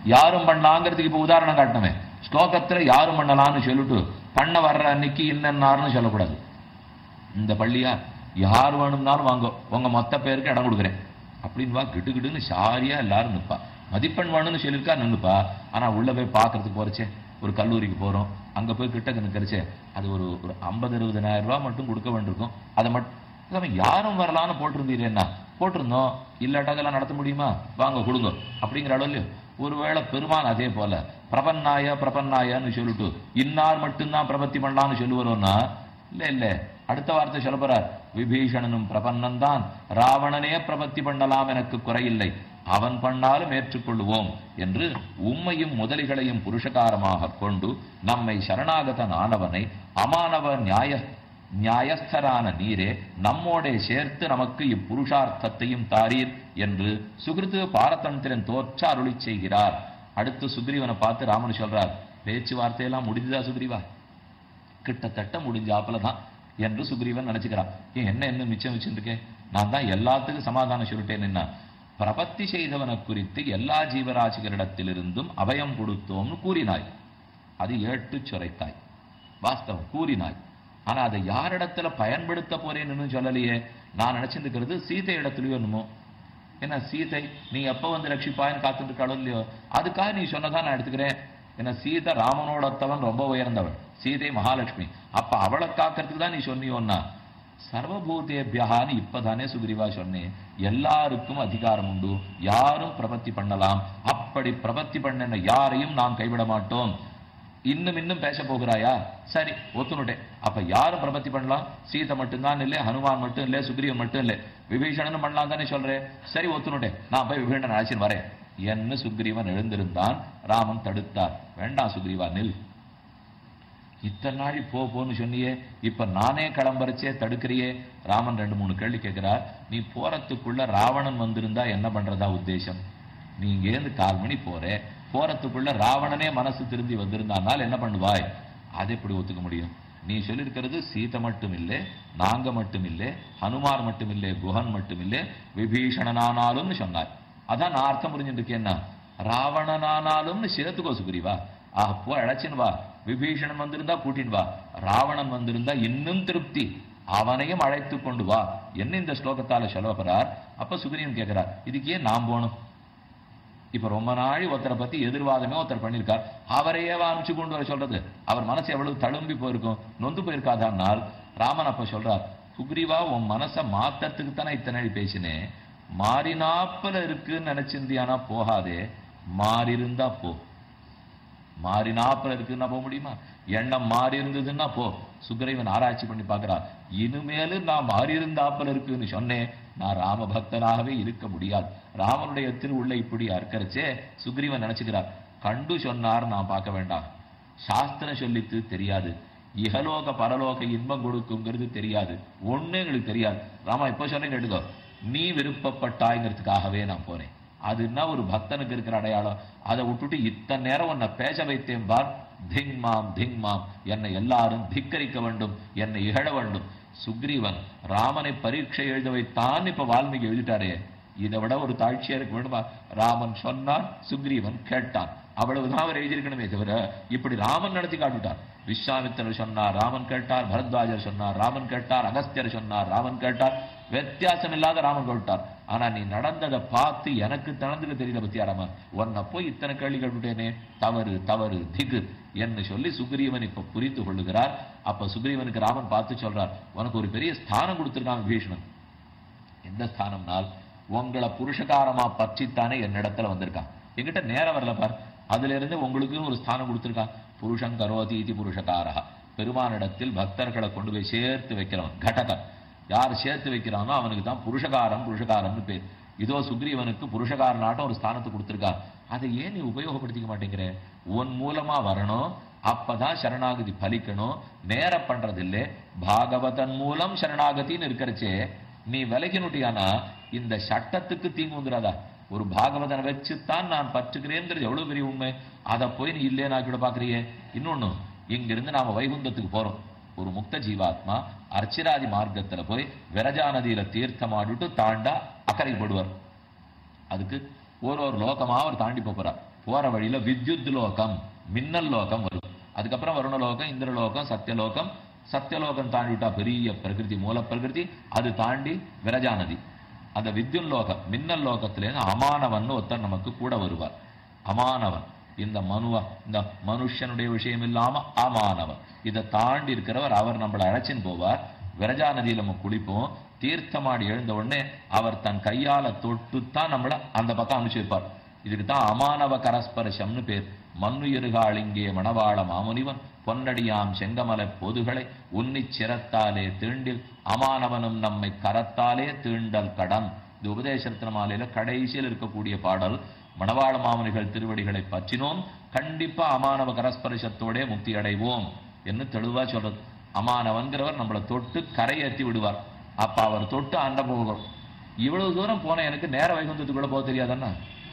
யாரும் பண்ணலாங்கிறதுக்கு இப்ப உதாரணம் காட்டணுமே ஸ்லோகத்துல யாரும் பண்ணலாம்னு சொல்லிட்டு பண்ண வர்ற அன்னைக்கு இன்னன்னாருன்னு சொல்லக்கூடாது இந்த பள்ளியா யார் வேணும்னாலும் வாங்க உங்க மொத்த பேருக்கு இடம் கொடுக்குறேன் அப்படின்னு வா கிடு கிடுன்னு சாரியா எல்லாரும் நிப்பா மதிப்பெண் வேணும்னு சொல்லியிருக்கா நின்னுப்பா ஆனா உள்ள போய் பார்க்கறதுக்கு போறச்சே ஒரு கல்லூரிக்கு போறோம் அங்க போய் கிட்டக்கு நிக்கிறச்சே அது ஒரு ஒரு ஐம்பது இருபதனாயிரம் ரூபாய் மட்டும் கொடுக்க வேண்டியிருக்கும் அதை மட்டும் யாரும் வரலான்னு போட்டிருந்தீரேன்னா போட்டிருந்தோம் இல்லாட்டாக்கெல்லாம் நடத்த முடியுமா வாங்க கொடுங்க அப்படிங்கிற அளவு இல்லையோ ஒருவேளை பெருமான் அதே போல பிரபன்னாய பிரபன்னாயன்னு சொல்லிட்டு இன்னார் மட்டும்தான் பிரபத்தி பண்ணலாம்னு சொல்லுவாரோன்னா இல்ல இல்ல அடுத்த வார்த்தை சொல்ல போறார் விபீஷணனும் பிரபன்னன் தான் ராவணனே பிரபத்தி பண்ணலாம் எனக்கு குறையில்லை அவன் பண்ணாலும் ஏற்றுக்கொள்ளுவோம் என்று உம்மையும் முதலிகளையும் புருஷகாரமாக கொண்டு நம்மை சரணாகதன் ஆனவனை அமானவ நியாய நியாயஸ்தரான நீரே நம்மோடே சேர்த்து நமக்கு இப்புருஷார்த்தத்தையும் தாரீர் என்று சுகிருத்து பாரதந்திரன் தோற்ற அருளி செய்கிறார் அடுத்து சுக்ரீவனை பார்த்து ராமன் சொல்றார் பேச்சுவார்த்தையெல்லாம் முடிஞ்சுதா சுக்ரீவா கிட்டத்தட்ட முடிஞ்சாப்புல தான் என்று சுக்ரீவன் நினைச்சுக்கிறான் ஏன் என்ன என்ன மிச்சம் வச்சிருக்கேன் நான் தான் எல்லாத்துக்கும் சமாதானம் சொல்லிட்டேன் என்ன பிரபத்தி செய்தவனை குறித்து எல்லா ஜீவராசிகளிடத்திலிருந்தும் அபயம் கொடுத்தோம்னு கூறினாய் அது ஏட்டு சுரைத்தாய் வாஸ்தவம் கூறினாய் ஆனா அதை யாரிடத்துல பயன்படுத்த போறேன்னு சொல்லலையே நான் நினைச்சிருக்கிறது சீதை இடத்துலயோ என்னமோ என்ன சீதை நீ எப்ப வந்து ரட்சிப்பாயின்னு காத்துட்டு இருக்காளோ இல்லையோ அதுக்காக நீ சொன்னதான் நான் எடுத்துக்கிறேன் ஏன்னா சீதை ராமனோடத்தவன் ரொம்ப உயர்ந்தவன் சீதை மகாலட்சுமி அப்ப அவளை காக்கிறதுக்கு தான் நீ சொன்னியோன்னா சர்வபூதேபியகான்னு இப்பதானே சுக்ரீவா சொன்னேன் எல்லாருக்கும் அதிகாரம் உண்டு யாரும் பிரபத்தி பண்ணலாம் அப்படி பிரபத்தி பண்ண யாரையும் நாம் கைவிட மாட்டோம் இன்னும் இன்னும் பேச போகிறாயா சரி ஒத்துனுட்டேன் அப்ப யாரும் பிரபத்தி பண்ணலாம் சீதை மட்டும்தான் இல்லை ஹனுமான் மட்டும் இல்லை சுக்ரீவன் மட்டும் இல்லை விபீஷணனும் பண்ணலாம் தானே சொல்றேன் சரி ஒத்துனுட்டேன் நான் போய் விபீஷணன் அழைச்சின்னு வரேன் என்ன சுக்ரீவன் எழுந்திருந்தான் ராமன் தடுத்தார் வேண்டாம் சுக்ரீவா நில் இத்தனை நாள் போ போன்னு சொன்னியே இப்ப நானே கிளம்புறச்சே தடுக்கிறியே ராமன் ரெண்டு மூணு கேள்வி கேட்கிறார் நீ போறதுக்குள்ள ராவணன் வந்திருந்தா என்ன பண்றதா உத்தேசம் நீ இங்கேருந்து கால் மணி போறே போறதுக்குள்ள ராவணனே மனசு திருந்தி வந்திருந்தானால் என்ன பண்ணுவாய் அதை எப்படி ஒத்துக்க முடியும் நீ சொல்லியிருக்கிறது சீதை மட்டும் இல்லை நாங்க மட்டும் இல்லை ஹனுமார் மட்டும் இல்லை குஹன் மட்டும் இல்லை விபீஷணனானாலும்னு சொன்னார் அதான் நான் அர்த்தம் புரிஞ்சுட்டு இருக்கேன்னா ராவணனானாலும்னு சேர்த்துக்கோ சுக்ரீவா ஆஹ் போ அழைச்சின்னு வா விபீஷணன் வந்திருந்தா கூட்டின்னு வா ராவணன் வந்திருந்தா இன்னும் திருப்தி அவனையும் அழைத்து கொண்டு வா என்ன இந்த ஸ்லோகத்தால சொல்லப்படுறார் அப்ப சுக்ரீவன் கேட்கிறார் இதுக்கு ஏன் நாம் போகணும் இப்ப ரொம்ப நாள் ஒருத்தரை பத்தி எதிர்வாதமே ஒருத்தர் பண்ணியிருக்கார் அவரையே அனுப்பிச்சு கொண்டு வர சொல்றது அவர் மனசு எவ்வளவு தழும்பி போயிருக்கும் நொந்து போயிருக்காதானால் ராமன் அப்ப சொல்றார் சுக்ரீவா உன் மனசை மாத்தத்துக்கு தானே இத்தனை நாள் பேசினேன் மாறினாப்புல இருக்குன்னு நினைச்சிருந்தியானா போகாதே மாறியிருந்தா போ மாறினாப்புல இருக்குன்னா போக முடியுமா எண்ணம் மாறி இருந்ததுன்னா போ சுக்ரீவன் ஆராய்ச்சி பண்ணி பார்க்கிறார் இனிமேலும் நான் மாறி இருந்தாப்புல இருக்குன்னு சொன்னேன் நான் ராம பக்தனாகவே இருக்க முடியாது ராமனுடைய திருவுள்ள இப்படி அறுக்கறச்சே சுக்ரீவன் நினைச்சுக்கிறார் கண்டு சொன்னார் நான் பார்க்க வேண்டாம் சாஸ்திரம் சொல்லித்து தெரியாது இகலோக பரலோக இன்பம் கொடுக்குங்கிறது தெரியாது ஒண்ணு எங்களுக்கு தெரியாது ராமா இப்ப சொன்னேன் கேட்டுக்கோ நீ விருப்பப்பட்டாய்ங்கிறதுக்காகவே நான் போனேன் அது என்ன ஒரு பக்தனுக்கு இருக்கிற அடையாளம் அதை விட்டுட்டு இத்தனை நேரம் உன்னை பேச வைத்தேன் பார் திங் மாம் திங் மாம் என்னை எல்லாரும் திக்கரிக்க வேண்டும் என்னை இகழ வேண்டும் சுக்ரீவன் ராமனை பரீட்சை எழுத வைத்தான் இப்ப வால்மீகி எழுதிட்டாரே இதை விட ஒரு தாழ்ச்சியா இருக்க வேண்டுமா ராமன் சொன்னான் சுக்ரீவன் கேட்டான் அவ்வளவுதான் அவர் எழுதியிருக்கணுமே தவிர இப்படி ராமன் நடத்தி காட்டுட்டார் விஸ்வாமித்திரர் சொன்னார் ராமன் கேட்டார் பரத்வாஜர் சொன்னார் ராமன் கேட்டார் அகஸ்தியர் சொன்னார் ராமன் கேட்டார் வித்தியாசம் இல்லாத ராமன் கேட்டார் ஆனா நீ நடந்ததை பார்த்து எனக்கு தனந்துக்கு தெரியல பத்தியா ராமன் உன்னை போய் இத்தனை கேள்வி கேட்டுட்டேனே தவறு தவறு திகு என்று சொல்லி சுக்ரீவன் இப்ப புரிந்து கொள்ளுகிறார் அப்ப சுக்ரீவனுக்கு ராமன் பார்த்து சொல்றார் உனக்கு ஒரு பெரிய ஸ்தானம் கொடுத்திருக்கான் விபீஷணன் எந்த ஸ்தானம்னால் உங்களை புருஷகாரமா பற்றித்தானே என்னிடத்துல வந்திருக்கான் என்கிட்ட நேரம் வரல பார் அதுல இருந்து உங்களுக்கு ஒரு ஸ்தானம் கொடுத்திருக்கான் புருஷன் கரோதி இது புருஷகாரா பெருமானிடத்தில் பக்தர்களை கொண்டு போய் சேர்த்து வைக்கிறவன் கடகன் யார் சேர்த்து வைக்கிறானோ அவனுக்கு தான் புருஷகாரம் புருஷகாரம்னு பேர் இதோ சுக்ரீவனுக்கு புருஷகாரனாட்டம் ஒரு ஸ்தானத்தை கொடுத்திருக்கான் அதை ஏன் நீ உபயோகப்படுத்திக்க மாட்டேங்கிற உன் மூலமா வரணும் அப்பதான் சரணாகதி பலிக்கணும் நேர பண்றதில்லை பாகவதன் மூலம் சரணாகதின்னு இருக்கிறச்சே நீ விலகினுட்டியானா இந்த சட்டத்துக்கு தீங்கு வந்துடாதா ஒரு பாகவதனை வச்சுத்தான் நான் பற்றுக்கிறேங்கிறது எவ்வளவு பெரிய உண்மை அதை போய் நீ இல்லையே கூட பாக்குறியே இன்னொன்னு இங்கிருந்து நாம வைகுந்தத்துக்கு போறோம் ஒரு முக்த ஜீவாத்மா அர்ச்சிராதி மார்க்கத்துல போய் விரஜா நதியில தீர்த்தம் ஆடிட்டு தாண்டா அக்கறை போடுவார் அதுக்கு ஒரு ஒரு லோகமா அவர் தாண்டி போறார் போற வழியில வித்யுத் லோகம் மின்னல் லோகம் வரும் அதுக்கப்புறம் வருணலோகம் இந்திரலோகம் சத்தியலோகம் சத்தியலோகம் தாண்டி விட்டா பெரிய பிரகிருதி மூல பிரகிருதி அது தாண்டி விரஜா நதி அந்த வித்யுன் லோகம் மின்னல் லோகத்திலேருந்து அமானவன் ஒருத்தர் நமக்கு கூட வருவார் அமானவன் இந்த மனுவ இந்த மனுஷனுடைய விஷயம் இல்லாம அமானவன் இதை தாண்டி இருக்கிறவர் அவர் நம்மளை அழைச்சின்னு போவார் விரஜா நதியில நம்ம குளிப்போம் தீர்த்தமாடி எழுந்த உடனே அவர் தன் கையால தொட்டுத்தான் நம்மள அந்த பக்கம் அனுப்பிச்சு வைப்பார் இதுக்கு தான் அமானவ கரஸ்பர்ஷம்னு பேர் மண்ணுயிருகாள் இங்கே மணவாள மாமுனிவன் பொன்னடியாம் செங்கமலை பொதுகளை உன்னிச் சிரத்தாலே தீண்டில் அமானவனும் நம்மை கரத்தாலே தீண்டல் கடன் இது உபதேசத்தின மாலையில கடைசியில் இருக்கக்கூடிய பாடல் மணவாள மாமுனிகள் திருவடிகளை பற்றினோம் கண்டிப்பா அமானவ கரஸ்பரிசத்தோடே முக்தி அடைவோம் என்று தெளிவா சொல்றது அமானவன்கிறவர் நம்மளை தொட்டு கரையேற்றி விடுவார் அப்ப அவர் தொட்டு அண்ட போகிறோம் இவ்வளவு தூரம் போன எனக்கு நேர வைகுந்தத்துக்குள்ள போக தெரியாதன்னா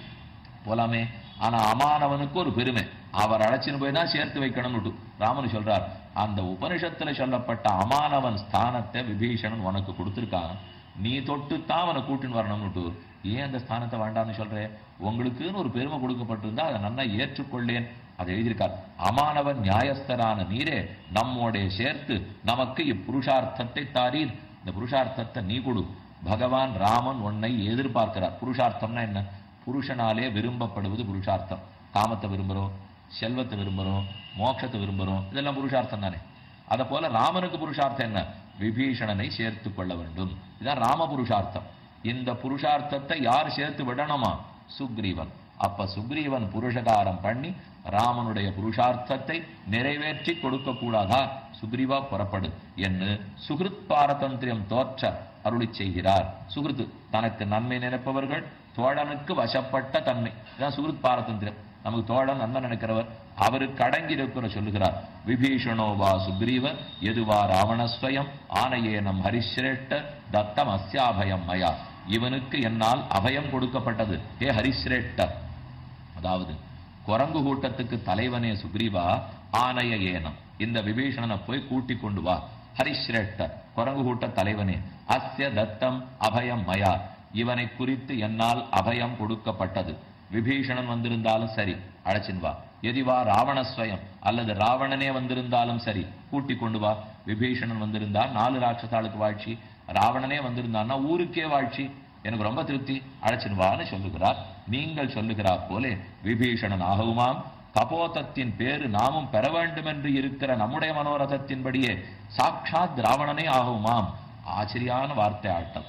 போலாமே ஆனா அமானவனுக்கு ஒரு பெருமை அவர் அழைச்சின்னு போய் தான் சேர்த்து வைக்கணும்னு ராமன் சொல்றார் அந்த உபனிஷத்துல சொல்லப்பட்ட அமானவன் ஸ்தானத்தை விபீஷணன் உனக்கு கொடுத்திருக்கான் நீ தொட்டுத்தான் அவனை கூட்டின்னு வரணும்னுட்டு ஏன் அந்த ஸ்தானத்தை வேண்டாம்னு சொல்றேன் உங்களுக்குன்னு ஒரு பெருமை கொடுக்கப்பட்டிருந்தா அதை நன்னா ஏற்றுக்கொள்ளேன் அதை எழுதியிருக்கார் அமானவன் நியாயஸ்தரான நீரே நம்மோடைய சேர்த்து நமக்கு இப்புருஷார்த்தத்தை தாரீர் இந்த புருஷார்த்தத்தை நீ கொடு பகவான் ராமன் உன்னை எதிர்பார்க்கிறார் புருஷார்த்தம்னா என்ன புருஷனாலே விரும்பப்படுவது புருஷார்த்தம் காமத்தை விரும்புறோம் செல்வத்தை விரும்புறோம் மோட்சத்தை விரும்புறோம் இதெல்லாம் புருஷார்த்தம் தானே அத போல ராமனுக்கு புருஷார்த்தம் என்ன விபீஷணனை சேர்த்து கொள்ள வேண்டும் இதான் ராம புருஷார்த்தம் இந்த புருஷார்த்தத்தை யார் சேர்த்து விடணுமா சுக்ரீவன் அப்ப சுக்ரீவன் புருஷகாரம் பண்ணி ராமனுடைய புருஷார்த்தத்தை நிறைவேற்றி கொடுக்க கூடாதா சுக்ரீவா புறப்படு என்று சுகிருத் பாரதந்திரியம் தோற்ற அருளி செய்கிறார் சுகிருத்து தனக்கு நன்மை நினைப்பவர்கள் தோழனுக்கு வசப்பட்ட தன்மை இதான் சுகிருத் பாரதந்திரம் நமக்கு தோழன் நன்மை நினைக்கிறவர் அவருக்கு அடங்கி இருக்கிற சொல்லுகிறார் விபீஷணோ வா சுக்ரீவ எதுவா ராவணஸ்வயம் ஆனையேனம் ஹரிஸ்ரேஷ்ட தத்தம் அஸ்யாபயம் மயா இவனுக்கு என்னால் அபயம் கொடுக்கப்பட்டது ஏ ஹரிஸ்ரேஷ்டர் அதாவது குரங்கு கூட்டத்துக்கு தலைவனே சுக்ரீவா ஆனைய ஏனம் இந்த விபீஷணனை போய் கூட்டி கொண்டு வா ஹரிஸ்ரேஷ்டர் குரங்கு கூட்ட தலைவனே அஸ்ய தத்தம் அபயம் மயா இவனை குறித்து என்னால் அபயம் கொடுக்கப்பட்டது விபீஷணன் வந்திருந்தாலும் சரி அழைச்சின் வா எதிவா ராவணஸ்வயம் அல்லது ராவணனே வந்திருந்தாலும் சரி கூட்டி கொண்டு வா விபீஷணன் வந்திருந்தா நாலு ராட்சசாளுக்கு வாழ்ச்சி ராவணனே வந்திருந்தான்னா ஊருக்கே வாழ்ச்சி எனக்கு ரொம்ப திருப்தி அழைச்சின் வான்னு சொல்லுகிறார் நீங்கள் சொல்லுகிறார் போலே விபீஷணன் ஆகவுமாம் கபோதத்தின் பேரு நாமும் பெற வேண்டும் என்று இருக்கிற நம்முடைய மனோரதத்தின்படியே சாட்சாத் ராவணனே ஆகுமாம் ஆச்சரியான வார்த்தை ஆட்டம்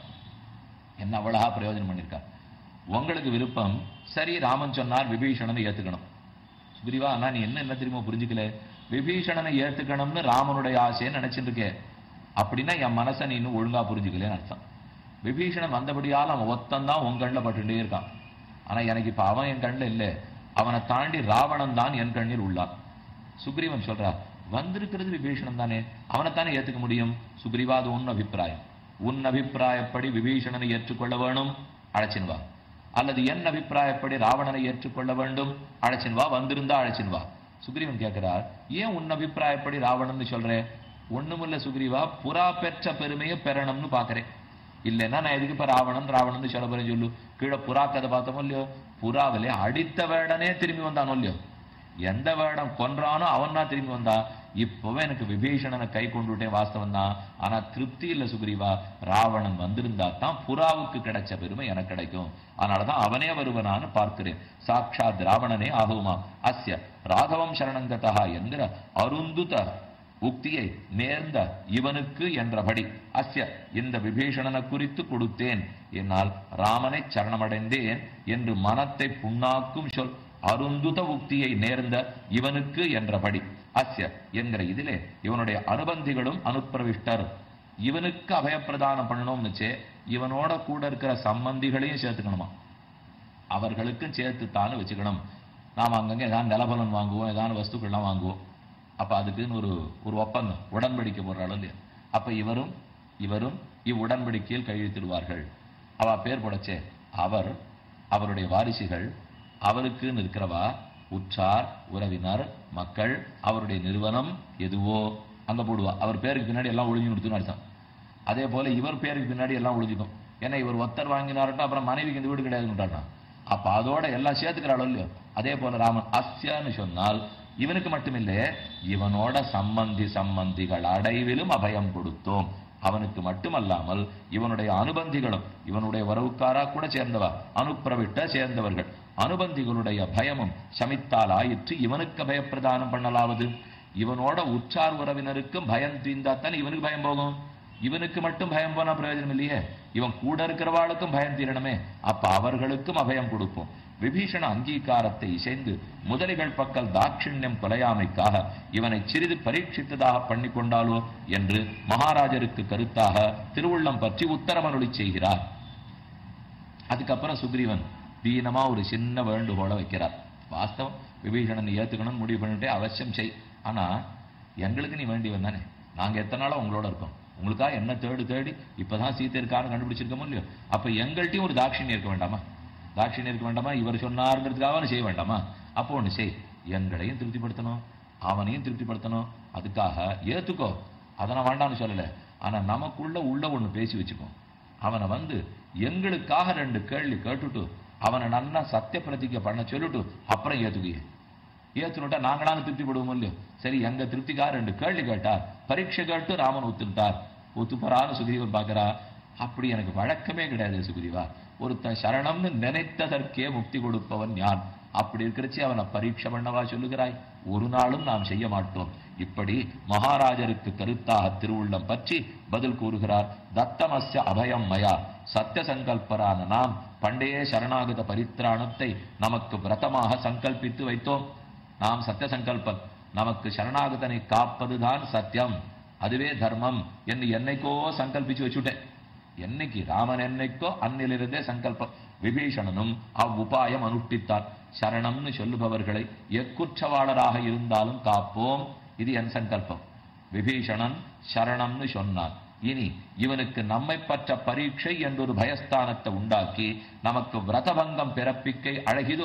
என்ன அவ்வளவா பிரயோஜனம் பண்ணியிருக்கார் உங்களுக்கு விருப்பம் சரி ராமன் சொன்னார் விபீஷணனை ஏத்துக்கணும் சுக்ரீவா ஆனா நீ என்ன என்ன தெரியுமா புரிஞ்சுக்கல விபீஷணனை ஏத்துக்கணும்னு ராமனுடைய ஆசைன்னு நினைச்சிட்டு இருக்கே அப்படின்னா என் மனசை நீ இன்னும் ஒழுங்கா புரிஞ்சுக்கலன்னு அர்த்தம் விபீஷணன் வந்தபடியால் அவன் ஒத்தந்தான் உன் கண்ணில் பட்டுட்டே இருக்கான் ஆனா எனக்கு இப்ப அவன் என் கண்ணில் இல்லை அவனை தாண்டி ராவணன் தான் என் கண்ணில் உள்ளான் சுக்ரீவன் சொல்றா வந்திருக்கிறது விபீஷணன் தானே அவனைத்தானே ஏத்துக்க முடியும் சுக்ரீவா அது உன் அபிப்பிராயம் உன் அபிப்பிராயப்படி விபீஷணனை ஏற்றுக்கொள்ள வேணும் அழைச்சின் வா அல்லது என் அபிப்பிராயப்படி ராவணனை ஏற்றுக்கொள்ள வேண்டும் அழைச்சின் வா வந்திருந்தா அழைச்சின் வா சுக்ரீவன் கேட்கிறார் ஏன் உன் அபிப்பிராயப்படி ராவணன்னு சொல்றேன் ஒண்ணுமில்ல சுக்ரீவா புறா பெற்ற பெருமையை பெறணும்னு பாக்குறேன் இல்லைன்னா நான் எதுக்கு இப்ப ராவணன் ராவணன் சொல்ல போறேன் சொல்லு கீழே புறா கதை பார்த்தோமோ இல்லையோ புறாவிலே அடித்த வேடனே திரும்பி வந்தானோ இல்லையோ எந்த வேடம் கொன்றானோ அவன் தான் திரும்பி வந்தா இப்பவே எனக்கு விபீஷணனை கை கொண்டு விட்டேன் வாஸ்தவம் தான் ஆனா திருப்தி இல்ல சுக்ரீவா ராவணன் வந்திருந்தா தான் புறாவுக்கு கிடைச்ச பெருமை எனக்கு கிடைக்கும் அதனாலதான் அவனே வருவனான்னு பார்க்கிறேன் சாட்சாத் ராவணனே ஆகுமா அஸ்ய ராகவம் சரணங்கதா என்கிற அருந்துத உக்தியை நேர்ந்த இவனுக்கு என்றபடி அஸ்ய இந்த விபீஷணனை குறித்து கொடுத்தேன் என்னால் ராமனை சரணமடைந்தேன் என்று மனத்தை புண்ணாக்கும் சொல் அருந்துத உக்தியை நேர்ந்த இவனுக்கு என்றபடி அஸ்ய என்கிற இதிலே இவனுடைய அனுபந்திகளும் அனுப்பிரவிஷ்டர் இவனுக்கு அபயப்பிரதானம் பண்ணணும்னுச்சே இவனோட கூட இருக்கிற சம்பந்திகளையும் சேர்த்துக்கணுமா அவர்களுக்கும் சேர்த்துத்தான்னு வச்சுக்கணும் நாம் அங்கங்கே ஏதாவது நிலபலன் வாங்குவோம் ஏதாவது வஸ்துக்கள்லாம் வாங்குவோம் அப்ப அதுக்குன்னு ஒரு ஒரு ஒப்பந்தம் உடன்படிக்கை போடுற அளவு இல்லையா அப்ப இவரும் இவரும் இவ்வுடன்படிக்கையில் கையெழுத்திடுவார்கள் அவ பேர் போடச்சே அவர் அவருடைய வாரிசுகள் அவருக்குன்னு இருக்கிறவா உற்றார் உறவினர் மக்கள் அவருடைய நிறுவனம் எதுவோ அங்க போடுவா அவர் பேருக்கு பின்னாடி எல்லாம் ஒளிஞ்சு கொடுத்துன்னு அர்த்தம் அதே போல இவர் பேருக்கு பின்னாடி எல்லாம் ஒளிஞ்சுக்கும் ஏன்னா இவர் ஒத்தர் வாங்கினார்ட்டா அப்புறம் மனைவிக்கு இந்த வீடு கிடையாதுன்னுட்டாரா அப்ப அதோட எல்லாம் சேர்த்துக்கிறாளோ இல்லையோ அதே போல ராமன் அஸ்யான்னு சொன்னால் இவனுக்கு மட்டுமில்லை இவனோட சம்பந்தி சம்பந்திகள் அடைவிலும் அபயம் கொடுத்தோம் அவனுக்கு மட்டுமல்லாமல் இவனுடைய அனுபந்திகளும் இவனுடைய வரவுக்காரா கூட சேர்ந்தவா அனுப்பிரவிட்ட சேர்ந்தவர்கள் அனுபந்திகளுடைய பயமும் சமித்தால் ஆயிற்று இவனுக்கு பயப்பிரதானம் பண்ணலாவது இவனோட உற்றார் உறவினருக்கும் பயம் தீர்ந்தாத்தான் இவனுக்கு பயம் போகும் இவனுக்கு மட்டும் பயம் போனா பிரயோஜனம் இல்லையே இவன் கூட இருக்கிறவாளுக்கும் பயம் தீரணுமே அப்ப அவர்களுக்கும் அபயம் கொடுப்போம் விபீஷண அங்கீகாரத்தை இசைந்து முதலிகள் பக்கல் தாட்சிண்யம் கொலையாமைக்காக இவனை சிறிது பரீட்சித்ததாக பண்ணி கொண்டாலோ என்று மகாராஜருக்கு கருத்தாக திருவுள்ளம் பற்றி உத்தரமருளி செய்கிறார் அதுக்கப்புறம் சுக்ரீவன் தீனமா ஒரு சின்ன வேண்டுகோளை வைக்கிறார் வாஸ்தவம் விபீஷணன் நீ ஏத்துக்கணும்னு முடிவு பண்ணிட்டே அவசியம் செய் ஆனா எங்களுக்கு நீ வேண்டியவன் தானே நாங்க எத்தனை நாளா உங்களோட இருக்கோம் உங்களுக்காக என்ன தேடு தேடி இப்பதான் சீத்தை இருக்கான்னு கண்டுபிடிச்சிருக்கோமோ இல்லையோ அப்ப எங்கள்கிட்டயும் ஒரு தாட்சிணியம் இருக்க வேண்டாமா தாட்சிணியம் இருக்க வேண்டாமா இவர் சொன்னாருங்கிறதுக்காக அவனை செய்ய வேண்டாமா அப்போ ஒண்ணு செய் எங்களையும் திருப்திப்படுத்தணும் அவனையும் திருப்திப்படுத்தணும் அதுக்காக ஏத்துக்கோ அதை நான் வேண்டாம்னு சொல்லல ஆனா நமக்குள்ள உள்ள ஒண்ணு பேசி வச்சுப்போம் அவனை வந்து எங்களுக்காக ரெண்டு கேள்வி கேட்டுட்டு அவனை நல்லா சத்திய பிரதிஜை பண்ண சொல்லிட்டு அப்புறம் ஏத்துக்கிய ஏத்துனுட்டா நாங்களான திருப்திப்படுவோம் இல்லையோ சரி எங்க திருப்திக்காக ரெண்டு கேள்வி கேட்டார் பரீட்சை கேட்டு ராமன் ஒத்துக்கிட்டார் ஒத்துப்பறான்னு சுக்ரீவன் பார்க்கறா அப்படி எனக்கு வழக்கமே கிடையாது சுக்ரீவா ஒருத்தன் சரணம்னு நினைத்ததற்கே முக்தி கொடுப்பவன் யான் அப்படி இருக்கிறச்சு அவனை பரீட்சை பண்ணவா சொல்லுகிறாய் ஒரு நாளும் நாம் செய்ய மாட்டோம் இப்படி மகாராஜருக்கு கருத்தாக திருவுள்ளம் பற்றி பதில் கூறுகிறார் தத்தமஸ்ய அபயம் மயா சத்திய சங்கல்பரான நாம் பண்டைய சரணாகத பரித்ராணத்தை நமக்கு விரதமாக சங்கல்பித்து வைத்தோம் நாம் சத்திய சங்கல்பம் நமக்கு சரணாகதனை காப்பதுதான் சத்தியம் அதுவே தர்மம் என்று என்னைக்கோ சங்கல்பிச்சு வச்சுட்டேன் என்னைக்கு ராமன் என்னைக்கோ அன்னிலிருந்தே சங்கல்பம் விபீஷணனும் அவ்வுபாயம் அனுஷ்டித்தார் சரணம்னு சொல்லுபவர்களை எக்குற்றவாளராக இருந்தாலும் காப்போம் இது என் சங்கல்பம் விபீஷணன் சரணம்னு சொன்னான் இனி இவனுக்கு நம்மை பற்ற பரீட்சை என்றொரு பயஸ்தானத்தை உண்டாக்கி நமக்கு விரதபங்கம் பிறப்பிக்கை அழகிதோ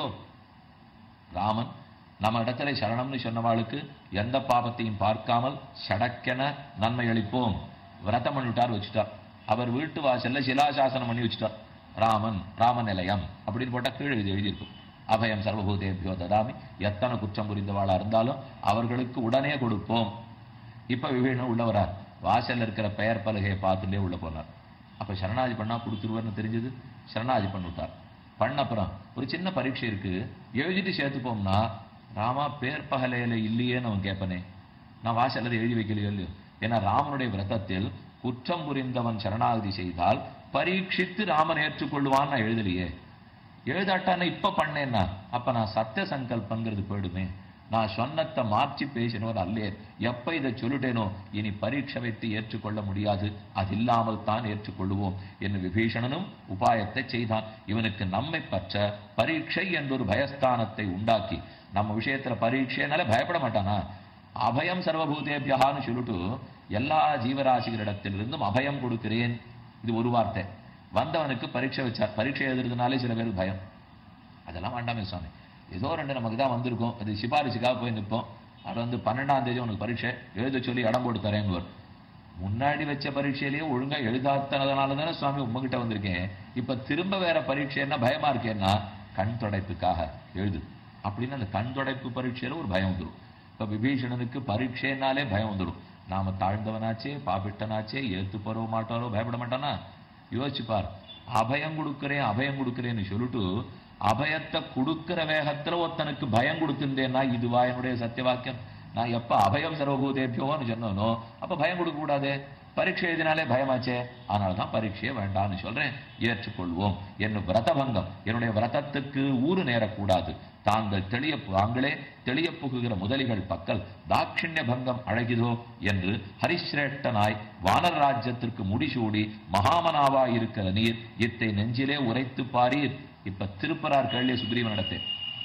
ராமன் நம்ம இடத்துல சரணம்னு சொன்னவாளுக்கு எந்த பாபத்தையும் பார்க்காமல் சடக்கென நன்மை அளிப்போம் விரதம் பண்ணிவிட்டார் வச்சுட்டார் அவர் வீட்டு வாசல்ல சிலாசாசனம் பண்ணி வச்சுட்டார் ராமன் ராமநிலையம் அப்படின்னு போட்டா கீழே இது எழுதியிருக்கும் அபயம் சர்வபூதேபியோ ததாமி எத்தனை குற்றம் புரிந்தவாளா இருந்தாலும் அவர்களுக்கு உடனே கொடுப்போம் இப்ப விவேகன் உள்ள வரார் வாசல்ல இருக்கிற பெயர் பலகையை பார்த்துட்டே உள்ள போனார் அப்ப சரணாதி பண்ணா கொடுத்துருவார்னு தெரிஞ்சது சரணாதி பண்ணிவிட்டார் பண்ண அப்புறம் ஒரு சின்ன பரீட்சை இருக்கு எழுதிட்டு சேர்த்துப்போம்னா ராமா பேர் பகலையில இல்லையேன்னு அவன் கேட்பனே நான் வாசல்ல எழுதி வைக்கலையோ இல்லையோ ஏன்னா ராமனுடைய விரதத்தில் குற்றம் புரிந்தவன் சரணாகதி செய்தால் பரீட்சித்து ராமன் ஏற்றுக்கொள்வான்னு நான் எழுதலையே எழுதாட்டான இப்ப பண்ணேன்னா அப்ப நான் சத்திய சங்கல்பங்கிறது போயிடுமே நான் சொன்னத்தை மாற்றி பேசினவர் அல்லே எப்ப இதை சொல்லிட்டேனோ இனி பரீட்சை வைத்து ஏற்றுக்கொள்ள முடியாது அது இல்லாமல் தான் ஏற்றுக்கொள்ளுவோம் என்று விபீஷணனும் உபாயத்தை செய்தான் இவனுக்கு நம்மை பற்ற பரீட்சை என்றொரு பயஸ்தானத்தை உண்டாக்கி நம்ம விஷயத்துல பரீட்சைனால பயப்பட மாட்டானா அபயம் சர்வபூதேபியகான்னு சொல்லிட்டு எல்லா ஜீவராசிகளிடத்திலிருந்தும் அபயம் கொடுக்கிறேன் இது ஒரு வார்த்தை வந்தவனுக்கு பரீட்சை வச்சார் பரீட்சை எழுதுறதுனாலே சில பேருக்கு பயம் அதெல்லாம் வேண்டாமே சுவாமி ஏதோ ரெண்டு நமக்கு தான் வந்திருக்கும் அது சிபாரிசுக்காக போய் நிற்போம் அது வந்து பன்னெண்டாம் தேதி உனக்கு பரீட்சை எழுத சொல்லி இடம் போட்டு தரேங்குவர் முன்னாடி வச்ச பரீட்சையிலேயே ஒழுங்கா எழுதாத்தனதுனால தானே சுவாமி உங்ககிட்ட வந்திருக்கேன் இப்ப திரும்ப வேற பரீட்சைன்னா பயமா இருக்கேன்னா கண் தொடைப்புக்காக எழுது அப்படின்னு அந்த கண் தொடைப்பு பரீட்சையில ஒரு பயம் வந்துடும் இப்ப விபீஷணனுக்கு பரீட்சைனாலே பயம் வந்துடும் நாம தாழ்ந்தவனாச்சே பாபிட்டனாச்சே ஏத்து போறவ மாட்டாரோ பயப்பட மாட்டானா யோசிச்சுப்பார் அபயம் கொடுக்கிறேன் அபயம் கொடுக்கிறேன்னு சொல்லிட்டு அபயத்தை கொடுக்கிற வேகத்துல ஒருத்தனுக்கு பயம் கொடுத்திருந்தேன்னா இதுவா என்னுடைய சத்திய வாக்கியம் நான் எப்ப அபயம் சர்வபூதேபியோன்னு சொன்னனோ அப்ப பயம் கொடுக்க கூடாது பரீட்சை எழுதினாலே பயமாச்சே அதனாலதான் பரீட்சையை வேண்டாம்னு சொல்றேன் ஏற்றுக்கொள்வோம் என் விரதபங்கம் என்னுடைய விரதத்துக்கு ஊறு நேரக்கூடாது தாங்கள் தெளிய தாங்களே தெளிய புகுகிற முதலிகள் பக்கல் தாட்சிண்ய பங்கம் அழகிதோ என்று ஹரிஸ்ரேஷ்டனாய் வானர் ராஜ்யத்திற்கு முடிசூடி மகாமனாவாய் இருக்கிற நீர் இத்தை நெஞ்சிலே உரைத்து பாரீர் இப்ப திருப்பரார் கேள்விய சுக்ரீவனிடத்தே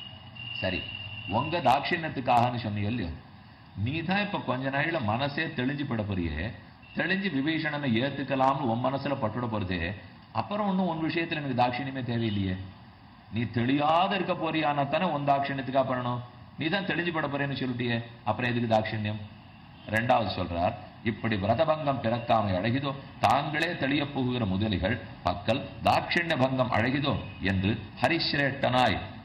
சரி உங்க தாட்சிண்யத்துக்காகன்னு சொன்னீங்க இல்லையோ நீ தான் இப்ப கொஞ்ச நாள்ல மனசே தெளிஞ்சு பட போறியே தெளிஞ்சு விபீஷணனை ஏத்துக்கலாம்னு உன் மனசுல பட்டுட போறதே அப்புறம் ஒண்ணும் உன் விஷயத்துல எனக்கு தாட்சிணியமே தேவையில்லையே நீ தெளியாத இருக்க போறியானா தானே உன் தாட்சிணியத்துக்காக பண்ணணும் நீ தான் தெளிஞ்சு பட போறேன்னு சொல்லிட்டியே அப்புறம் எதுக்கு தாட்சிணியம் ரெண்டாவது சொல்றார் இப்படி விரதபங்கம் பிறக்காமை அழகிதோ தாங்களே தெளிய புகுகிற முதலிகள் பக்கல் தாட்சிண்ய பங்கம் அழகிதோ என்று ஹரிஸ்ரேட்டனாய்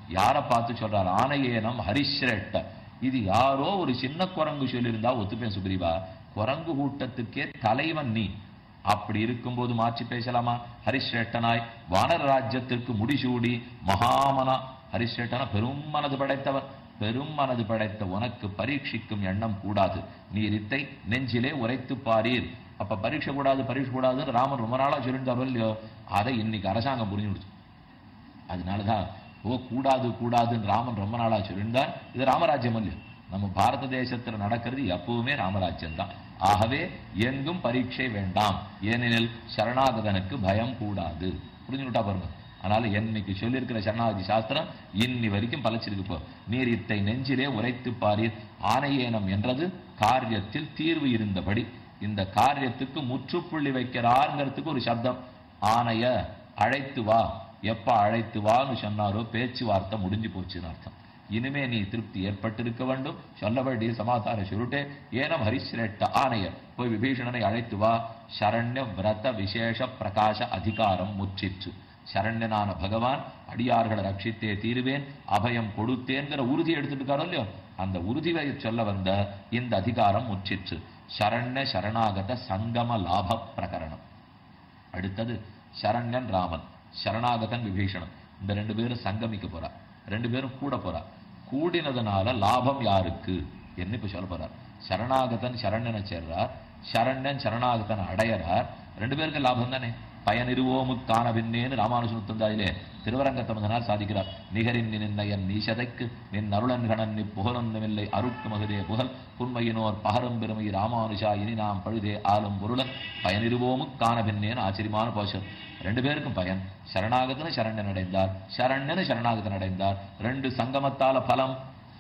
யாரை பார்த்து சொல்றார் ஆனையேனம் ஹரிஷ்ரேட்ட இது யாரோ ஒரு சின்ன குரங்கு சொல்லியிருந்தா ஒத்துப்பேன் சுக்ரீவா குரங்கு கூட்டத்துக்கே தலைவன் நீ அப்படி இருக்கும்போது மாற்றி பேசலாமா ஹரிஷ்ரேட்டனாய் வானர ராஜ்யத்திற்கு முடிசூடி மகாமனா ஹரிஷ்ரேட்டனா பெரும் மனது படைத்தவன் பெரும் மனது படைத்த உனக்கு பரீட்சிக்கும் எண்ணம் கூடாது நீர் இத்தை நெஞ்சிலே உரைத்து பாரீர் அப்ப பரீட்சை கூடாது பரீட்சை கூடாதுன்னு ராமன் ரொம்ப நாளா சொல்லியிருந்தாரோ இல்லையோ அதை இன்னைக்கு அரசாங்கம் புரிஞ்சுடுச்சு அதனாலதான் ஓ கூடாது கூடாதுன்னு ராமன் ரொம்ப நாளா சொல்லியிருந்தார் இது ராமராஜ்யம் இல்லையோ நம்ம பாரத தேசத்துல நடக்கிறது எப்பவுமே ராமராஜ்யம் தான் ஆகவே எங்கும் பரீட்சை வேண்டாம் ஏனெனில் சரணாகதனுக்கு பயம் கூடாது புரிஞ்சுக்கிட்டா பாருங்க அதனால என்னைக்கு சொல்லியிருக்கிற சரணாகதி சாஸ்திரம் இன்னி வரைக்கும் பலச்சிருக்கு இப்போ நீர் இத்தை நெஞ்சிலே உரைத்து பாரீர் ஆணையேனம் என்றது காரியத்தில் தீர்வு இருந்தபடி இந்த காரியத்துக்கு முற்றுப்புள்ளி வைக்கிறாருங்கிறதுக்கு ஒரு சப்தம் ஆணைய அழைத்து வா எப்ப அழைத்து வான்னு சொன்னாரோ பேச்சுவார்த்தை முடிஞ்சு போச்சுன்னு அர்த்தம் இனிமே நீ திருப்தி ஏற்பட்டிருக்க வேண்டும் சொல்லபடி சமாதான சுருட்டே ஏனம் ஹரிசிரேட்ட ஆணைய போய் விபீஷணனை அழைத்து வா சரண்ய விரத விசேஷ பிரகாச அதிகாரம் முற்றிற்று சரண்யனான பகவான் அடியார்களை ரட்சித்தே தீருவேன் அபயம் கொடுத்தேங்கிற உறுதி எடுத்துட்டு இருக்காரோ இல்லையோ அந்த உறுதியை சொல்ல வந்த இந்த அதிகாரம் முற்றிற்று சரண்ய சரணாகத சங்கம லாப பிரகரணம் அடுத்தது சரண்யன் ராமன் சரணாகதன் விபீஷணன் இந்த ரெண்டு பேரும் சங்கமிக்க போறா ரெண்டு பேரும் கூட போறா கூடினதுனால லாபம் யாருக்கு என்ன இப்ப சொல்ல போறார் சரணாகதன் சரண்யனை சேர்றார் சரண்யன் சரணாகதன் அடையறார் ரெண்டு பேருக்கு லாபம் தானே பயனிருவோமுக்கான பின்னேன்னு ராமானுஜன் தந்தாயிலே திருவரங்கத்தமதனால் சாதிக்கிறார் நிகரின் நின்னையன் நீசதைக்கு நின் அருளன்கணன் நீ புகழொன்றுமில்லை அருட்கு மகுதே புகழ் புன்மையினோர் பகரும் பெருமை ராமானுஜா இனி நாம் பழுதே ஆளும் பொருளன் பயனிருவோமுக்கான பின்னேன்னு ஆச்சரியமான போஷம் ரெண்டு பேருக்கும் பயன் சரணாகதன சரண்யன் அடைந்தார் சரண்யனு சரணாகதன் அடைந்தார் ரெண்டு சங்கமத்தால பலம்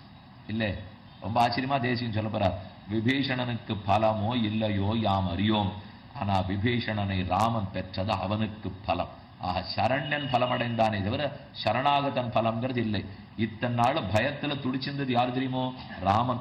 இல்லை ரொம்ப ஆச்சரியமா தேசியம் சொல்ல போறார் விபீஷணனுக்கு பலமோ இல்லையோ யாம் அறியோம் ஆனா விபீஷணனை ராமன் பெற்றது அவனுக்கு பலம் ஆக சரண்யன் பலம் அடைந்தானே தவிர சரணாகதன் பலம்ங்கிறது இல்லை இத்தனை நாள் பயத்துல துடிச்சிருந்தது யார் தெரியுமோ ராமன்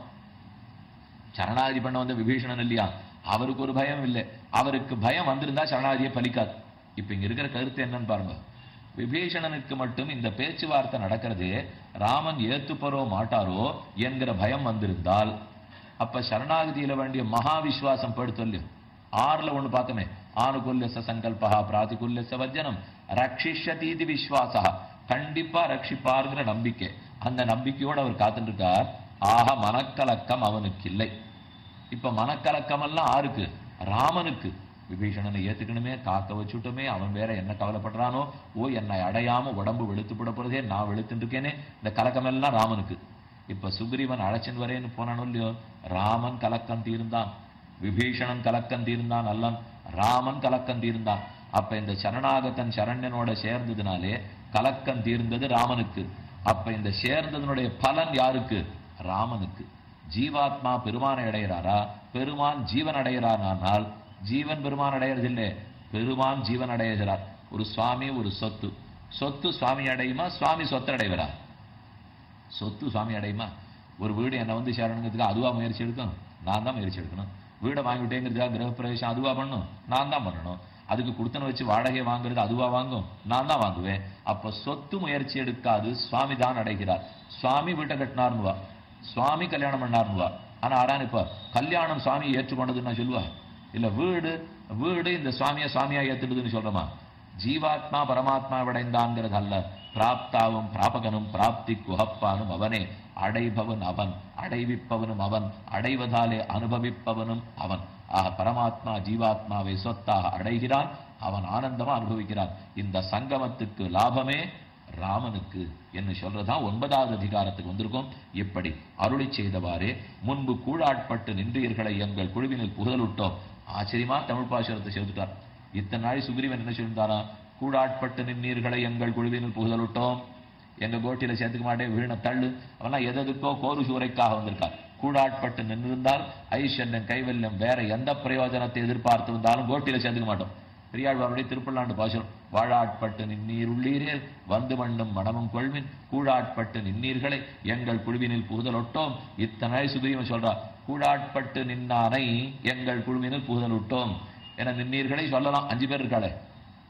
சரணாகதி பண்ண வந்த விபீஷணன் இல்லையா அவருக்கு ஒரு பயம் இல்லை அவருக்கு பயம் வந்திருந்தா சரணாகதியை பலிக்காது இப்ப இங்க இருக்கிற கருத்து என்னன்னு பாருங்க விபீஷணனுக்கு மட்டும் இந்த பேச்சுவார்த்தை நடக்கிறதே ராமன் ஏத்துப்பரோ மாட்டாரோ என்கிற பயம் வந்திருந்தால் அப்ப சரணாகதியில வேண்டிய மகா விசுவாசம் படுத்தொல்லு ஆறுல ஒண்ணு பார்த்தோமே ஆணுகுல்யச சங்கல்பா பிராதிகுல்யச வஜனம் ரட்சிஷதீதி விஸ்வாசா கண்டிப்பா ரட்சிப்பாருங்கிற நம்பிக்கை அந்த நம்பிக்கையோட அவர் காத்துட்டு இருக்கார் ஆக மனக்கலக்கம் அவனுக்கு இல்லை இப்ப மனக்கலக்கம் எல்லாம் ஆருக்கு ராமனுக்கு விபீஷணனை ஏத்துக்கணுமே காக்க வச்சுட்டோமே அவன் வேற என்ன கவலைப்படுறானோ ஓ என்னை அடையாம உடம்பு வெளுத்து விட போறதே நான் வெளுத்துட்டு இருக்கேனே இந்த கலக்கம் எல்லாம் ராமனுக்கு இப்ப சுக்ரீவன் அழைச்சின்னு வரேன்னு போனானோ இல்லையோ ராமன் கலக்கம் தீர்ந்தான் விபீஷணன் கலக்கம் தீர்ந்தான் அல்லன் ராமன் கலக்கம் தீர்ந்தான் அப்ப இந்த சரணாகத்தன் சரண்யனோட சேர்ந்ததுனாலே கலக்கம் தீர்ந்தது ராமனுக்கு அப்ப இந்த சேர்ந்ததனுடைய பலன் யாருக்கு ராமனுக்கு ஜீவாத்மா பெருமானை அடைகிறாரா பெருமான் ஜீவன் அடைகிறானால் ஜீவன் பெருமான் அடையறதில்லை பெருமான் ஜீவன் அடைகிறார் ஒரு சுவாமி ஒரு சொத்து சொத்து சுவாமி அடையுமா சுவாமி சொத்து அடைவரா சொத்து சுவாமி அடையுமா ஒரு வீடு என்னை வந்து சேரணுங்கிறதுக்கு அதுவா முயற்சி எடுக்கணும் நான் தான் முயற்சி எடுக்கணும் வீடை வாங்கிவிட்டேங்கிறதுக்காக கிரகப்பிரவேசம் அதுவா பண்ணணும் நான் தான் பண்ணணும் அதுக்கு கொடுத்தன வச்சு வாடகை வாங்குறது அதுவா வாங்கும் நான் தான் வாங்குவேன் அப்ப சொத்து முயற்சி எடுக்காது சுவாமி தான் அடைகிறார் சுவாமி வீட்டை கட்டினார்னுவா சுவாமி கல்யாணம் பண்ணார்னுவா ஆனா ஆடான் இப்ப கல்யாணம் சுவாமி ஏற்றுக்கொண்டதுன்னு நான் சொல்லுவா இல்ல வீடு வீடு இந்த சுவாமியை சுவாமியா ஏத்துடுதுன்னு சொல்றோமா ஜீவாத்மா பரமாத்மா அடைந்தான்கிறது அல்ல பிராப்தாவும் பிராபகனும் பிராப்தி குஹப்பானும் அவனே அடைபவன் அவன் அடைவிப்பவனும் அவன் அடைவதாலே அனுபவிப்பவனும் அவன் ஆக பரமாத்மா ஜீவாத்மாவை சொத்தாக அடைகிறான் அவன் ஆனந்தமா அனுபவிக்கிறான் இந்த சங்கமத்துக்கு லாபமே ராமனுக்கு என்று சொல்றதுதான் ஒன்பதாவது அதிகாரத்துக்கு வந்திருக்கும் இப்படி அருளி செய்தவாறே முன்பு கூழாட்பட்டு நின்றீர்களை எங்கள் குழுவினில் புகழுட்டோம் ஆச்சரியமா தமிழ் பாசுரத்தை சேர்த்துட்டார் இத்தனை நாள் சுக்ரீவன் என்ன சொல்லியிருந்தாரா கூடாட்பட்டு நின்னீர்களை எங்கள் குழுவினில் புகழுட்டோம் எங்க கோட்டியில சேர்த்துக்க மாட்டேன் வீண தள்ளு அவெல்லாம் எதற்கோ கோரு சூறைக்காக வந்திருக்கார் கூடாட்பட்டு நின்றிருந்தால் ஐஸ்வர்யம் கைவல்யம் வேற எந்த பிரயோஜனத்தை எதிர்பார்த்து இருந்தாலும் கோட்டியில சேர்த்துக்க மாட்டோம் பெரியாழ்வாருடைய திருப்பல்லாண்டு பாசுரம் வாழாட்பட்டு நின்னீர் உள்ளீரே வந்து மண்ணும் மனமும் கொள்வின் கூழாட்பட்டு நின்னீர்களை எங்கள் குழுவினில் புகுதலொட்டோம் இத்தனை சுக்ரீவன் சொல்றா கூழாட்பட்டு நின்னானை எங்கள் குழுவினில் புகுதலுட்டோம் என நின்னீர்களை சொல்லலாம் அஞ்சு பேர் இருக்காளே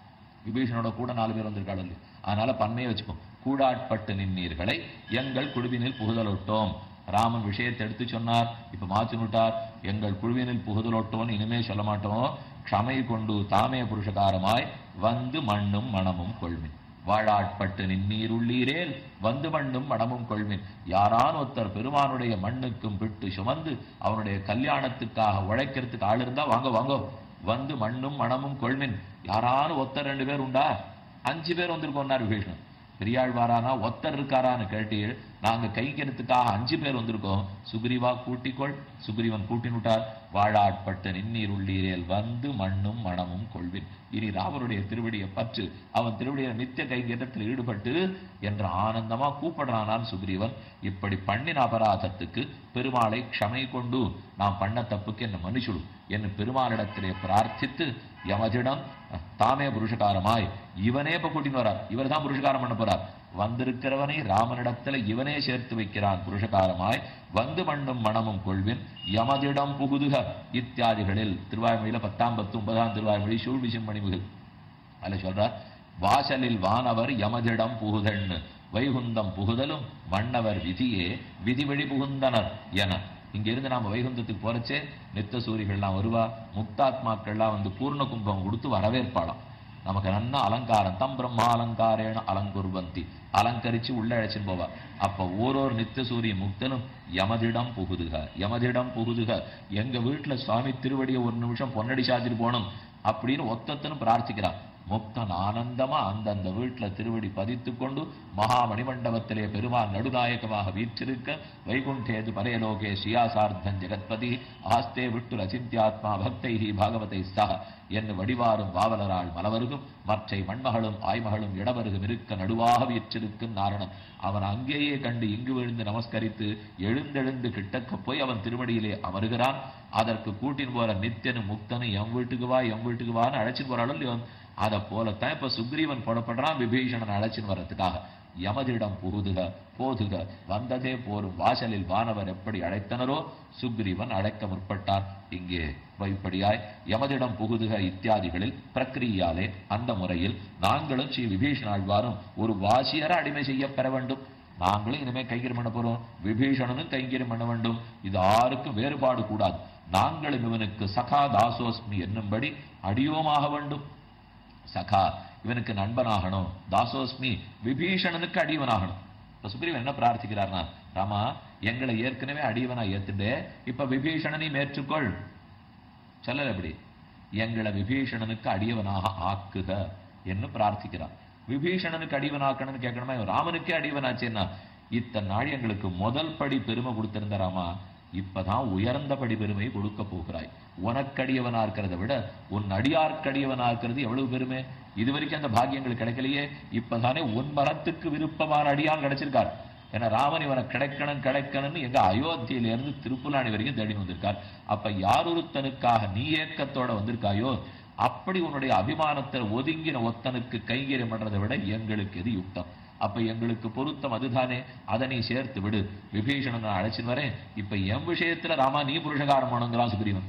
விபீஷணோட கூட நாலு பேர் வந்திருக்காள் இல்லையா அதனால பன்மையை வச்சுப்போம் கூடாட்பட்டு நின்னீர்களை எங்கள் குழுவினில் புகுதலொட்டோம் ராமன் விஷயத்தை எடுத்து சொன்னார் இப்ப மாத்தி விட்டார் எங்கள் குழுவினில் புகுதலொட்டோம் இனிமே சொல்ல மாட்டோம் க்ஷமை கொண்டு தாமே புருஷகாரமாய் வந்து மண்ணும் மணமும் கொள்மின் வாழாட்பட்டு நின்னீருள்ளீரேல் வந்து மண்ணும் மணமும் கொள்மின் யாரான் ஒருத்தர் பெருமானுடைய மண்ணுக்கும் விட்டு சுமந்து அவனுடைய கல்யாணத்துக்காக உழைக்கிறதுக்கு ஆள் இருந்தா வாங்க வாங்க வந்து மண்ணும் மணமும் கொள்மின் யாரானு ஒருத்தர் ரெண்டு பேர் உண்டா அஞ்சு பேர் வந்திருக்கோம்னார் விபீஷணன் பெரியாழ்வாரானா ஒத்தர் இருக்காரான்னு கேட்டீள் நாங்க கைக்கிறதுக்காக அஞ்சு பேர் வந்திருக்கோம் சுக்ரீவா கூட்டிக்கொள் சுக்ரீவன் கூட்டினுட்டார் வாழாட்பட்ட நின்னீர் உள்ளீரேல் வந்து மண்ணும் மணமும் கொள்வின் இனி ராமருடைய திருவடியை பற்று அவன் திருவடிய நித்திய கைங்கேற்றத்தில் ஈடுபட்டு என்ற ஆனந்தமா கூப்பிடுறானான் சுக்ரீவன் இப்படி பண்ணின அபராதத்துக்கு பெருமாளை க்ஷமை கொண்டு நாம் பண்ண தப்புக்கு என்ன மன்னிச்சுடு என்று பெருமாளிடத்திலே பிரார்த்தித்து யமதிடம் தாமே புருஷகாரமாய் இவனே இப்ப கூட்டின்னு வரார் இவர் தான் புருஷகாரம் பண்ண போறார் வந்திருக்கிறவனை ராமனிடத்துல இவனே சேர்த்து வைக்கிறான் புருஷகாரமாய் வந்து மண்ணும் மணமும் கொள்வின் யமதிடம் புகுதுக இத்தியாதிகளில் திருவாய்மொழியில பத்தாம் பத்து ஒன்பதாம் திருவாய்மொழி சூழ்விசும் மணிமுகில் அதுல சொல்றார் வாசலில் வானவர் யமதிடம் புகுதன்னு வைகுந்தம் புகுதலும் மன்னவர் விதியே விதிவழி புகுந்தனர் என இங்க இருந்து நாம வைகுந்தத்துக்கு போறச்சே நித்த சூரிகள்லாம் வருவா முக்தாத்மாக்கள்லாம் வந்து பூர்ண கும்பம் கொடுத்து வரவேற்பாளாம் நமக்கு நன்னா அலங்காரம் தம் பிரம்மா அலங்காரேன அலங்குர்வந்தி அலங்கரிச்சு உள்ள அழைச்சின்னு போவா அப்ப ஓரோர் நித்திய சூரிய முக்தனும் யமதிடம் புகுதுக யமதிடம் புகுதுக எங்க வீட்டுல சுவாமி திருவடியை ஒரு நிமிஷம் பொன்னடி சாத்திட்டு போகணும் அப்படின்னு ஒத்தத்தனும் பிரார்த்திக்கிறான் முக்தன் ஆனந்தமா அந்தந்த வீட்டுல திருவடி பதித்து கொண்டு மகா மணிமண்டபத்திலே பெருமாள் நடுநாயகமாக வீற்றிருக்க வைகுண்டேது பரயலோகே ஸ்ரீயாசார்த்தன் ஜெகத்பதி ஆஸ்தே விட்டு ரசித்யாத்மா பக்தைஹி பாகவதை சக என்று வடிவாரும் வாவலராள் மலவருகும் மற்றை மண்மகளும் ஆய்மகளும் இடவருகும் இருக்க நடுவாக வீற்றிருக்கும் நாரணன் அவன் அங்கேயே கண்டு இங்கு விழுந்து நமஸ்கரித்து எழுந்தெழுந்து கிட்டக்க போய் அவன் திருவடியிலே அமருகிறான் அதற்கு கூட்டின் போற நித்தியனும் முக்தனும் எம் வீட்டுக்கு வா எம் வீட்டுக்கு வான்னு அழைச்சிட்டு போறாலும் இல்லையோ அதை போலத்தான் இப்ப சுக்ரீவன் போடப்படுறான் விபீஷணன் அழைச்சின்னு வர்றதுக்காக யமதிடம் புகுதுக போதுக வந்ததே போரும் வாசலில் வானவர் எப்படி அழைத்தனரோ சுக்ரீவன் அழைக்க முற்பட்டான் இங்கே இப்படியாய் யமதிடம் புகுதுக இத்தியாதிகளில் பிரக்கிரியாலே அந்த முறையில் நாங்களும் ஸ்ரீ விபீஷணாழ்வாரும் ஒரு வாசியர அடிமை செய்ய பெற வேண்டும் நாங்களும் இனிமே கைங்கரியம் பண்ண போறோம் விபீஷணனும் கைங்கரியம் பண்ண வேண்டும் இது ஆருக்கும் வேறுபாடு கூடாது நாங்களும் இவனுக்கு சகா தாசோஸ்மி என்னும்படி அடியோமாக வேண்டும் சகா இவனுக்கு நண்பனாகணும் தாசோஸ்மி விபீஷணனுக்கு அடியவனாகணும் இப்ப சுக்ரீவன் என்ன பிரார்த்திக்கிறார்னா ராமா எங்களை ஏற்கனவே அடியவனா ஏத்துட்டே இப்ப விபீஷணனையும் ஏற்றுக்கொள் சொல்லல எப்படி எங்களை விபீஷணனுக்கு அடியவனாக ஆக்குக என்று பிரார்த்திக்கிறான் விபீஷணனுக்கு அடிவனாக்கணும்னு கேட்கணுமா இவன் ராமனுக்கே அடிவனாச்சேன்னா இத்தனை நாள் எங்களுக்கு முதல் படி பெருமை கொடுத்திருந்த ராமா இப்பதான் உயர்ந்த படி பெருமை கொடுக்க போகிறாய் உனக்கடியவனா இருக்கிறத விட உன் அடியார்க்கடியவனா இருக்கிறது எவ்வளவு பெருமை இது வரைக்கும் அந்த பாக்கியங்கள் கிடைக்கலையே இப்பதானே உன் மரத்துக்கு விருப்பமான அடியான் கிடைச்சிருக்கார் ஏன்னா ராமன் இவனை கிடைக்கணும் கிடைக்கணும்னு எங்க அயோத்தியில இருந்து திருப்புலாணி வரைக்கும் தேடி வந்திருக்கார் அப்ப யாரொருத்தனுக்காக நீ ஏக்கத்தோட வந்திருக்காயோ அப்படி உன்னுடைய அபிமானத்தை ஒதுங்கின ஒத்தனுக்கு கைங்கரியம் பண்றதை விட எங்களுக்கு எது யுக்தம் அப்ப எங்களுக்கு பொருத்தம் அதுதானே அதை நீ சேர்த்து விடு விபீஷணன் நான் அழைச்சின்னு வரேன் இப்ப என் விஷயத்துல ராமா நீ புருஷகாரம் பண்ணுங்கிறான் சுக்ரீவன்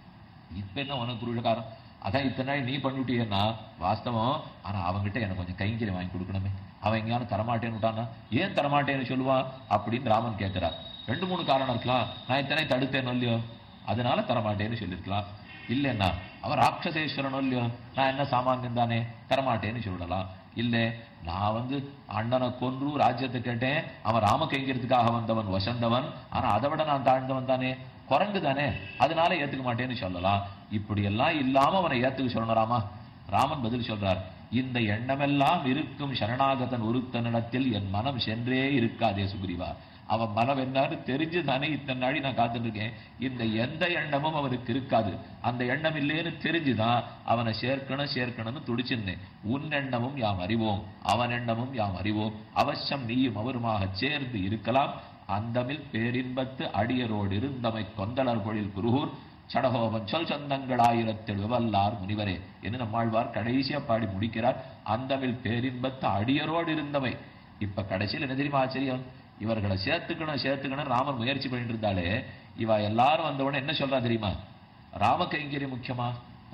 இப்ப என்ன உனக்கு புருஷகாரம் அதான் இத்தனை நாள் நீ பண்ணிவிட்டியன்னா வாஸ்தவம் ஆனா அவன்கிட்ட எனக்கு கொஞ்சம் கைங்கரியம் வாங்கி கொடுக்கணுமே அவன் எங்கேயாலும் தரமாட்டேன்னு விட்டானா ஏன் தரமாட்டேன்னு சொல்லுவான் அப்படின்னு ராமன் கேட்கிறார் ரெண்டு மூணு காரணம் இருக்கலாம் நான் இத்தனை தடுத்தேன் இல்லையோ அதனால தரமாட்டேன்னு சொல்லியிருக்கலாம் இல்லைன்னா அவன் ராட்சசேஸ்வரனோ இல்லையோ நான் என்ன சாமானியம் தானே தரமாட்டேன்னு சொல்லலாம் இல்லை நான் வந்து அண்ணனை கொன்று ராஜ்யத்தை கேட்டேன் அவன் ராம கைங்கிறதுக்காக வந்தவன் வசந்தவன் ஆனா அதை விட நான் தாழ்ந்தவன் தானே குரங்கு தானே அதனால ஏத்துக்க மாட்டேன்னு சொல்லலாம் இப்படி எல்லாம் இல்லாம அவனை ஏத்துக்க சொல்லணும் ராமா ராமன் பதில் சொல்றார் இந்த எண்ணமெல்லாம் இருக்கும் சரணாகதன் ஒருத்தனிடத்தில் என் மனம் சென்றே இருக்காதே சுக்ரீவா அவன் மனம் என்னன்னு தெரிஞ்சு தானே இத்தனை நாளி நான் காத்துட்டு இருக்கேன் இந்த எந்த எண்ணமும் அவனுக்கு இருக்காது அந்த எண்ணம் இல்லைன்னு தெரிஞ்சுதான் அவனை சேர்க்கணும் சேர்க்கணும்னு துடிச்சிருந்தேன் உன் எண்ணமும் யாம் அறிவோம் அவன் எண்ணமும் யாம் அறிவோம் அவசியம் நீயும் அவருமாக சேர்ந்து இருக்கலாம் அந்தமில் பேரின்பத்து அடியரோடு இருந்தமை கொந்தளர் பொழில் குருகூர் சடகோபன் சொல் சொந்தங்கள் ஆயிரத்தில் விவல்லார் முனிவரே என்று நம்மாழ்வார் கடைசியா பாடி முடிக்கிறார் அந்தமில் பேரின்பத்து அடியரோடு இருந்தவை இப்ப கடைசியில் என்ன தெரியுமா ஆச்சரியம் இவர்களை சேர்த்துக்கணும் சேர்த்துக்கணும் ராமர் முயற்சி பண்ணிட்டு இருந்தாலே இவ எல்லாரும் வந்த உடனே என்ன சொல்றா தெரியுமா ராம கைங்கரியம் முக்கியமா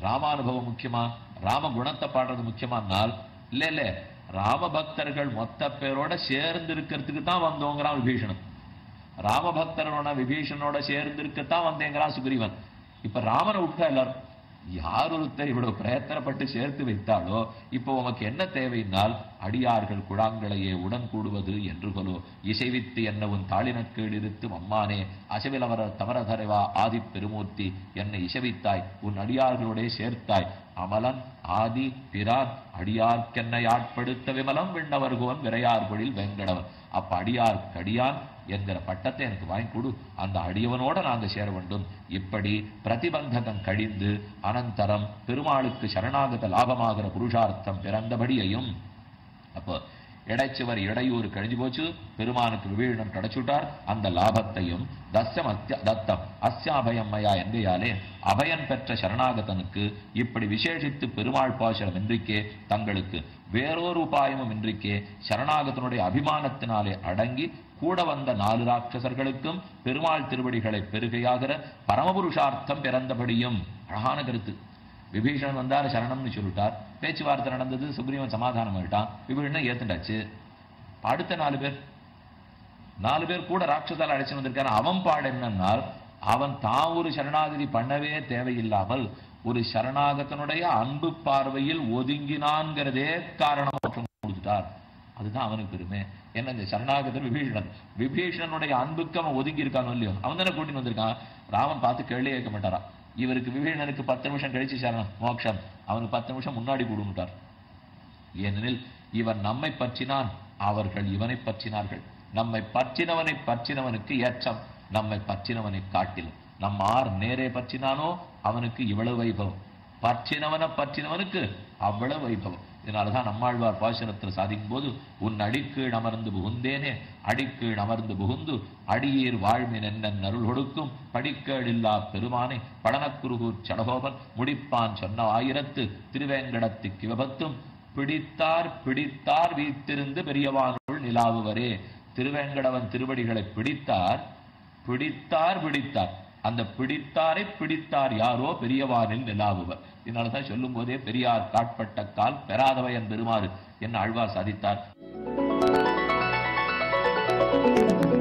ராமானுபவம் முக்கியமா ராம குணத்தை பாடுறது முக்கியமானால் இல்ல இல்ல ராம பக்தர்கள் மொத்த பேரோட சேர்ந்து இருக்கிறதுக்கு தான் வந்தோங்கிறான் விபீஷணன் ராமபக்தரோட விபீஷணோட சேர்ந்து இருக்கத்தான் வந்தேங்கிறான் சுக்ரீவன் இப்ப ராமனை விட்டா எல்லாரும் யார் ஒருத்தர் இவ்வளவு பிரயத்தனப்பட்டு சேர்த்து வைத்தாலோ இப்போ உமக்கு என்ன தேவையினால் அடியார்கள் குழாங்களையே உடன் கூடுவது என்று கொலோ இசைவித்து என்ன உன் தாளினக்கீழ் இருத்து அம்மானே அசவிலவர தமரதரைவா ஆதி பெருமூர்த்தி என்னை இசைவித்தாய் உன் அடியார்களோடே சேர்த்தாய் அமலன் ஆதி பிரான் அடியார்க்கென்னை ஆட்படுத்த விமலம் விண்ணவர்கோன் விரையார் பொழில் வெங்கடவன் அப்ப அடியார் கடியான் என்கிற பட்டத்தை எனக்கு வாங்கி கொடு அந்த அடியவனோட நாங்க சேர வேண்டும் இப்படி பிரதிபந்தகம் கழிந்து அனந்தரம் பெருமாளுக்கு சரணாகத லாபமாகிற புருஷார்த்தம் பிறந்தபடியையும் அப்போ இடைச்சுவர் இடையூறு கழிஞ்சு போச்சு பெருமானுக்கு விபீஷணன் கிடைச்சுட்டார் அந்த லாபத்தையும் தஸ்யம் அத்திய தத்தம் அஸ்யாபயம் மயா என்பையாலே அபயன் பெற்ற சரணாகதனுக்கு இப்படி விசேஷித்து பெருமாள் பாசனம் இன்றிக்கே தங்களுக்கு வேறொரு உபாயமும் இன்றிக்கே சரணாகதனுடைய அபிமானத்தினாலே அடங்கி கூட வந்த நாலு ராட்சசர்களுக்கும் பெருமாள் திருவடிகளை பெருகையாகிற பரமபுருஷார்த்தம் பிறந்தபடியும் அழகான கருத்து விபீஷணன் வந்தார் சரணம்னு சொல்லிட்டார் பேச்சுவார்த்தை நடந்தது சுக்ரீவன் சமாதானம் ஆயிட்டான் விபீஷணன் ஏத்துண்டாச்சு அடுத்த நாலு பேர் நாலு பேர் கூட ராட்சசால அழைச்சு வந்திருக்காரு அவன் பாடு என்னன்னால் அவன் தான் ஒரு சரணாகதி பண்ணவே தேவையில்லாமல் ஒரு சரணாகத்தனுடைய அன்பு பார்வையில் ஒதுங்கினான்கிறதே காரணம் மற்றும் கொடுத்துட்டார் அதுதான் அவனுக்கு பெருமை என்ன இந்த சரணாகதன் விபீஷணன் விபீஷணனுடைய அன்புக்கு அவன் ஒதுங்கி இருக்கானோ இல்லையோ அவன் தானே கூட்டின்னு வந்திருக்கான் ராமன் பார்த்து கேள்வி கேட்க மாட்டாரான் இவருக்கு விபீஷணனுக்கு பத்து நிமிஷம் கழிச்சு சரணம் மோட்சம் அவனுக்கு பத்து நிமிஷம் முன்னாடி கொடுத்துட்டார் ஏனெனில் இவன் நம்மை பற்றினான் அவர்கள் இவனை பற்றினார்கள் நம்மை பற்றினவனை பற்றினவனுக்கு ஏற்றம் நம்மை பற்றினவனை காட்டிலும் நம்ம ஆர் நேரே பற்றினானோ அவனுக்கு இவ்வளவு வைபவம் பற்றினவனை பற்றினவனுக்கு அவ்வளவு வைபவம் இதனாலதான் நம்மாழ்வார் பாசனத்தில் சாதிக்கும் போது உன் அடிக்கீழ் அமர்ந்து புகுந்தேனே அடிக்கீழ் அமர்ந்து புகுந்து அடியீர் வாழ்மின் என்ன அருள் கொடுக்கும் படிக்கேடில்லா பெருமானை பழனக்குருகூர் சடகோபன் முடிப்பான் சொன்ன ஆயிரத்து திருவேங்கடத்து கிவபத்தும் பிடித்தார் பிடித்தார் வீத்திருந்து பெரியவானுள் நிலாவுவரே திருவேங்கடவன் திருவடிகளை பிடித்தார் பிடித்தார் பிடித்தார் அந்த பிடித்தாரை பிடித்தார் யாரோ பெரியவானில் நிலாவுவர் இதனாலதான் சொல்லும் போதே பெரியார் காட்பட்ட கால் பெறாதவையன் பெருமாறு என்ன ஆழ்வார் சாதித்தார்